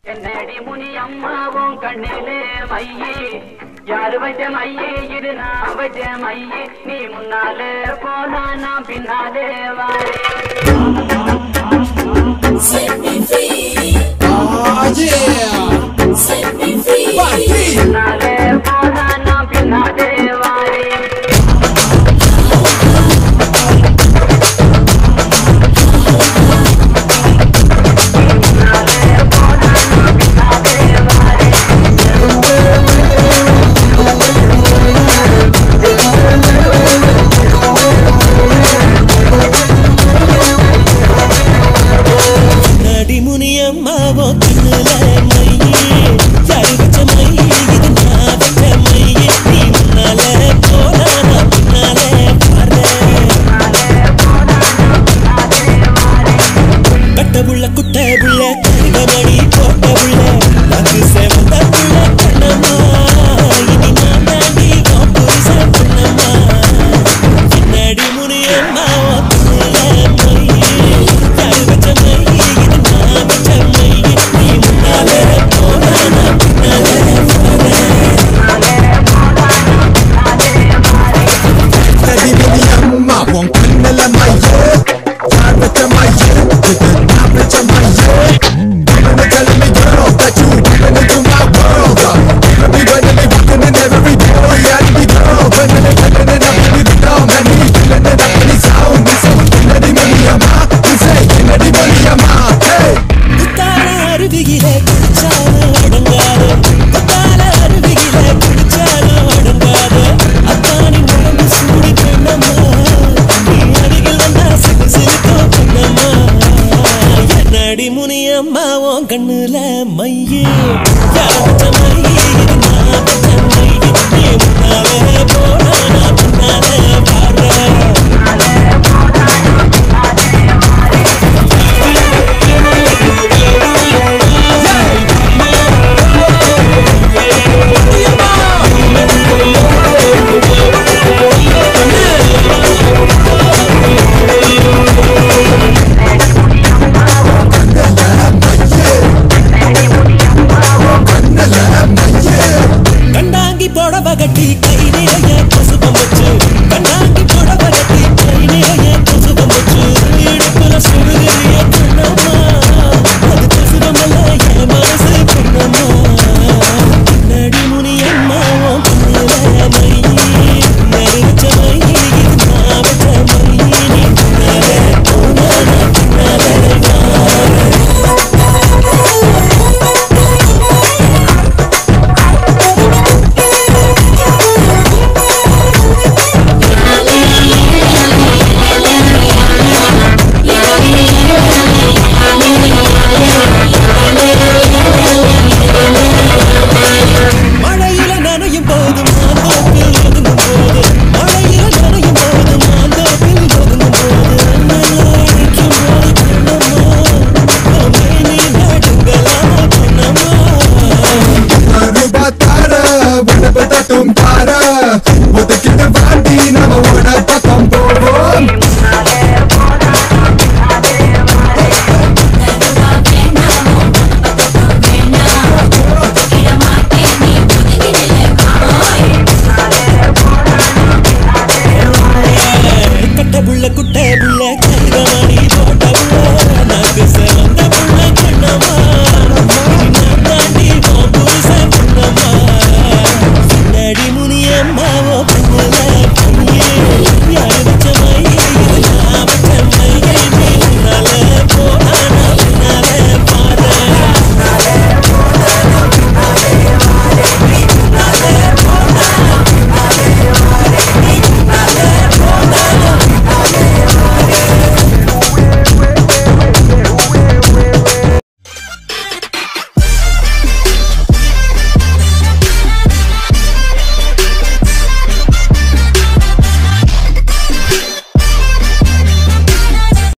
என்னடி முனி அம்மாவும் கண்ணிலே மையி யாரு வச்ச மையி இது நான் வச்ச மையி நீ முன்னாலே போனா நான் பின்னாலே வாரேன் Set me free, Oh yeah! set me free. Party! பின்னாலே போனா நான் பின்னாலே வாரேன் நடிமுனியம்மாவோ கண்ணுல மையே யாரு வச்ச மையே இது நான் வச்ச மையே நீ முன்னால போனா நான் பின்னால வரேன் கட்ட புள்ள குட்ட புள்ள கருகமணி போட்ட புள்ள நாக்கு சேவந்த புள்ள கண்ணம்மா இனி நான் தாண்டி உன் புருஷன் பொண்ணம்மா என்னடி முனியம்மா உன் கண்ணுல மையே யாரு வச்ச மையே இது நான் வச்ச மையே நீ முன்னால போனா நான் பின்னால வரேன் Ready mini amma won kannala maye Yaar bacha maye Jitna na bacha maye Women are telling me girl that you women into my world Baby when they walking in every door Reality girl when they living it up in the down And me feeling it up in the sound We say Ready mini amma We say Ready mini amma Hey குத்தால அருவியில குடிச்சாலும் அடங்காது குத்தால அருவியில குடிச்சாலும் அடங்காது அத்தானி உடம்பு சூடி பெண்ணம்மா நீ அருகில் வந்தா சிறு சிறுக்கோ பெண்ணம்மா என்னடி முனியம்மா உன் கண்ணுல மையே யார் வச்ச மையே இது நான் வச்ச மையே நீ முன்னாலே போனா நான் பின்னாலே